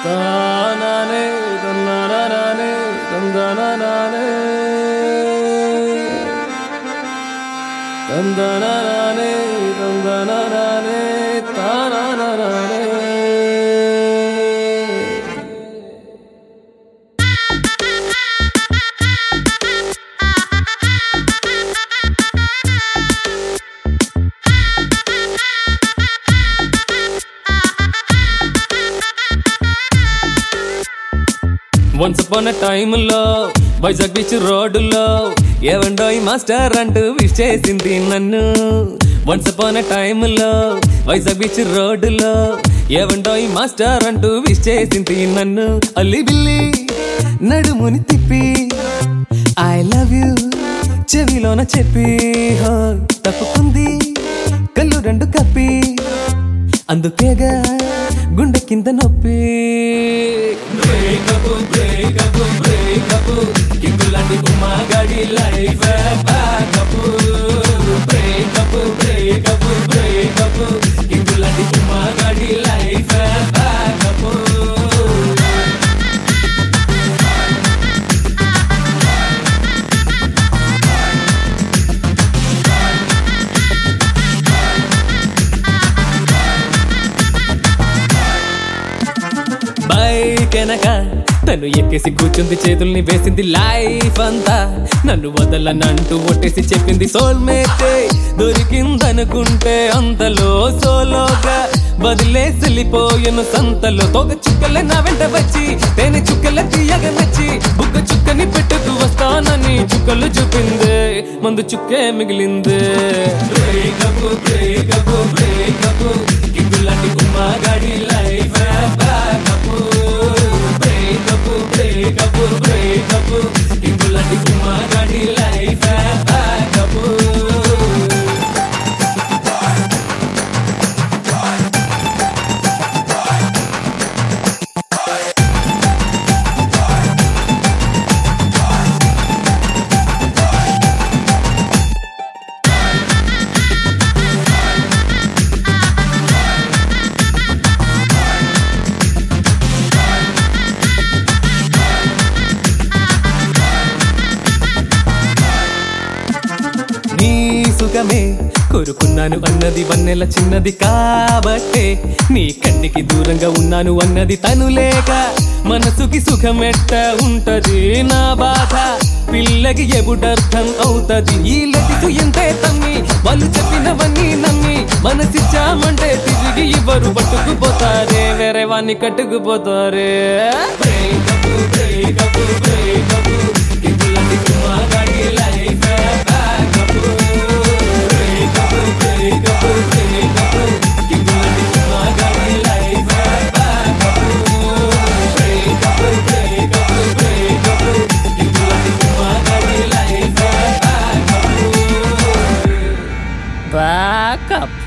తాననే తన్ననననే తందనననే తందనననే తందనననే తాననననే once upon టైంలో Vizag beach రోడ్డులో ఏవండోయ్ master అంటూ విష్ చేసింది నన్ను వన్స్ అపాన్ టైంలో వైజాగ్ బీచ్ రోడ్డులో ఏవండోయ్ మాస్టర్ అంటూ విష్ చేసింది నన్ను అల్లి బిల్లి నడుముని తిప్పి ఐ లవ్ యూ చెవిలోన చెప్పి హో, తప్పుకుంది కళ్ళు రెండు కప్పి అందుకేగా గుండె కింద నొప్పి బ్రేకప్ బ్రేకప్ బ్రేకప్ కింగులాంటి ఉమ్మగాడి life backup breakup breakup breakup కింగులాంటి ఉమ్మగాడి లైఫ్ బ్యాకప్ బైక్ వెనక తను ఎక్కేసి కూర్చుంది చేతుల్ని వేసింది లైఫ్ అంతా నన్ను వదలనంటూ ఒట్టేసి చెప్పింది సోల్మేట్ దొరికిందనుకుంటే అంతలో సోలోగా వదిలేసి వెళ్ళిపోయాను సంతలో తోక చుక్కలే నా వెంట వచ్చి తేనె చుక్కలే తీయగా నచ్చి బుగ్గ చుక్కని పెట్టుకు వస్తానని చుక్కలు చూపింది మందు చుక్కే మిగిలింది బ్రేకప్ బ్రేకప్ బ్రేకప్ కింగులాంటి ఉమ్మగాడి life backup breakup breakup breakup కింగులాంటి ఉమ్మగాడి లైఫ్ బ్యాకప్ నీ సుఖమే కోరుకున్నాను అన్నది వన్నెల చిన్నది కాబట్టే నీ కన్నికి దూరంగా ఉన్నాను అన్నది తను లేక మనసుకి సుఖమెట్ట ఉంటది నా బాధ పిల్లకి ఎప్పుడర్థం అవుతది ఈ లతికు ఎంతే తమ్మి వాళ్ళు చెప్పినవన్నీ నమ్మి మనసిచ్చామంటే తిరిగి ఇవ్వరు పట్టుకుపోతారే వేరే వాణ్ణి కట్టుకుపోతారే బ్రేకప్ బ్రేకప్ బ్రేకప్ ఇలాంటి కుమాగాడి life backup breakup breakup breakup ఇలాంటి కుమాగాడి life backup breakup breakup breakup ఇలాంటి కుమాగాడి లైఫ్ బ్యాకప్ బ్యాకప్